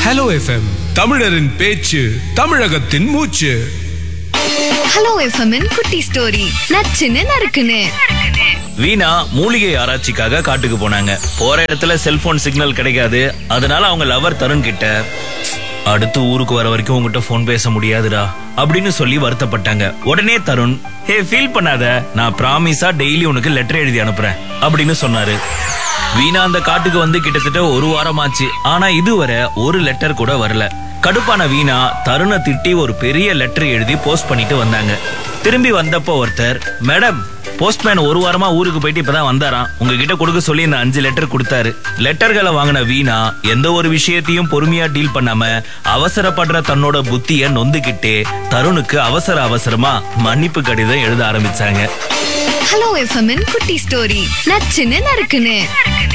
hello FM தமிழரின் பேச்சு தமிழகத்தின் மூச்சு ஹலோ எஃப்எம்மின் குட்டி ஸ்டோரி நச்சுன்னு நறுக்குன்னு வீணா மூலிகை ஆராய்ச்சிக்காக காட்டுக்கு போனாங்க போற இடத்துல செல்போன் சிக்னல் கிடைக்காது அதனால அவங்க லவர் தருண் கிட்ட அடுத்து ஊருக்கு வர வரைக்கும் உங்ககிட்ட போன் பேச முடியாதுடா அப்படின்னு சொல்லி வருத்தப்பட்டாங்க உடனே தருண் ஹே ஃபீல் பண்ணாத நான் ப்ராமிஸா டெய்லி உனக்கு லெட்டர் எழுதி அனுப்புறேன் அப்படின்னு சொன்னாரு வீணா அந்த காட்டுக்கு வந்து கிட்டத்தட்ட ஒரு வாரமாச்சு ஆனா இதுவரை ஒரு லெட்டர் கூட வரல கடுப்பான வீணா தருணை திட்டி ஒரு பெரிய லெட்டர் எழுதி போஸ்ட் பண்ணிட்டு வந்தாங்க திரும்பி வந்தப்போ ஒருத்தர் மேடம் போஸ்ட்மேன் ஒரு வாரமா ஊருக்கு போயிட்டு இப்பதான் வந்தாராம் உங்ககிட்ட கொடுக்க சொல்லி இந்த அஞ்சு லெட்டர் கொடுத்தாரு லெட்டர்களை வாங்கின வீணா எந்த ஒரு விஷயத்தையும் பொறுமையா டீல் பண்ணாம அவசரப்படுற தன்னோட புத்திய நொந்துகிட்டே தருணுக்கு அவசர அவசரமா மன்னிப்பு கடிதம் எழுத ஆரம்பிச்சாங்க ஹலோ எஃப்எம்மின் குட்டி ஸ்டோரி நச்சுன்னு நறுக்குன்னு